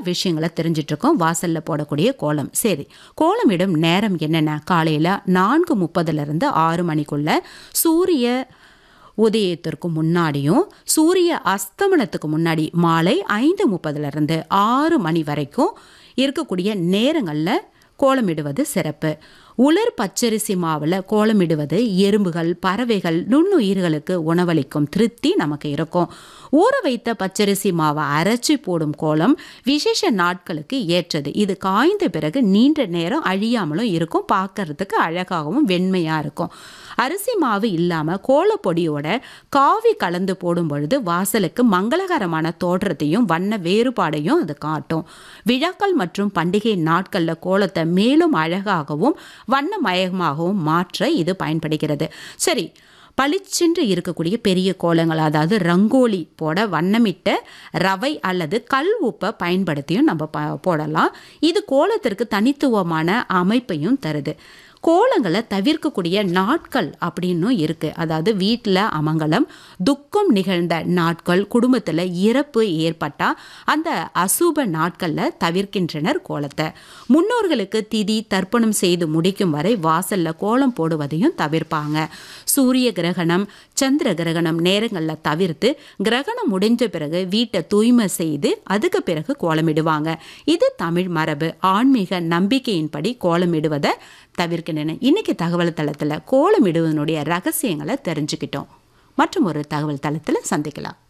விஷயங்களை தெரிஞ்சிட்டு இருக்கோம் வாசல்ல போடக்கூடிய கோலம் சரி கோலமிடும் நேரம் என்னென்ன காலையில் நான்கு முப்பதுலேருந்து ஆறு மணிக்குள்ள சூரிய உதயத்திற்கு முன்னாடியும் சூரிய அஸ்தமனத்துக்கு முன்னாடி மாலை ஐந்து முப்பதுலேருந்து ஆறு மணி வரைக்கும் இருக்கக்கூடிய நேரங்களில் கோலமிடுவது சிறப்பு உலர் பச்சரிசி மாவில் கோலமிடுவது எறும்புகள் பறவைகள் நுண்ணுயிர்களுக்கு உணவளிக்கும் திருப்தி நமக்கு இருக்கும் ஊற வைத்த பச்சரிசி மாவை அரைச்சி போடும் கோலம் விசேஷ நாட்களுக்கு ஏற்றது இது காய்ந்த பிறகு நீண்ட நேரம் அழியாமலும் இருக்கும் பார்க்கறதுக்கு அழகாகவும் வெண்மையாக இருக்கும் அரிசி மாவு இல்லாமல் கோலப்பொடியோட காவி கலந்து போடும் பொழுது வாசலுக்கு மங்களகரமான தோற்றத்தையும் வண்ண வேறுபாடையும் அது காட்டும் விழாக்கள் மற்றும் பண்டிகை நாட்களில் கோலத்தை மேலும் அழகாகவும் வண்ணமயமாகவும் மாற்ற இது பயன்படுகிறது சரி பளிச்சென்று இருக்கக்கூடிய பெரிய கோலங்கள் அதாவது ரங்கோலி போட வண்ணமிட்ட ரவை அல்லது கல் உப்பை பயன்படுத்தியும் நம்ம ப போடலாம் இது கோலத்திற்கு தனித்துவமான அமைப்பையும் தருது கோலங்களை தவிர்க்கக்கூடிய நாட்கள் அப்படின்னும் இருக்கு அதாவது வீட்டில் அமங்கலம் துக்கம் நிகழ்ந்த நாட்கள் குடும்பத்தில் இறப்பு ஏற்பட்டால் அந்த அசுப நாட்களில் தவிர்க்கின்றனர் கோலத்தை முன்னோர்களுக்கு திதி தர்ப்பணம் செய்து முடிக்கும் வரை வாசலில் கோலம் போடுவதையும் தவிர்ப்பாங்க சூரிய கிரகணம் சந்திர கிரகணம் நேரங்களில் தவிர்த்து கிரகணம் முடிஞ்ச பிறகு வீட்டை தூய்மை செய்து அதுக்கு பிறகு கோலமிடுவாங்க இது தமிழ் மரபு ஆன்மீக நம்பிக்கையின்படி கோலமிடுவதை தவிர்க்கின்றன இன்னைக்கு தகவல் தளத்தில் கோலமிடுவதனுடைய ரகசியங்களை தெரிஞ்சுக்கிட்டோம் மற்றும் ஒரு தகவல் தளத்தில் சந்திக்கலாம்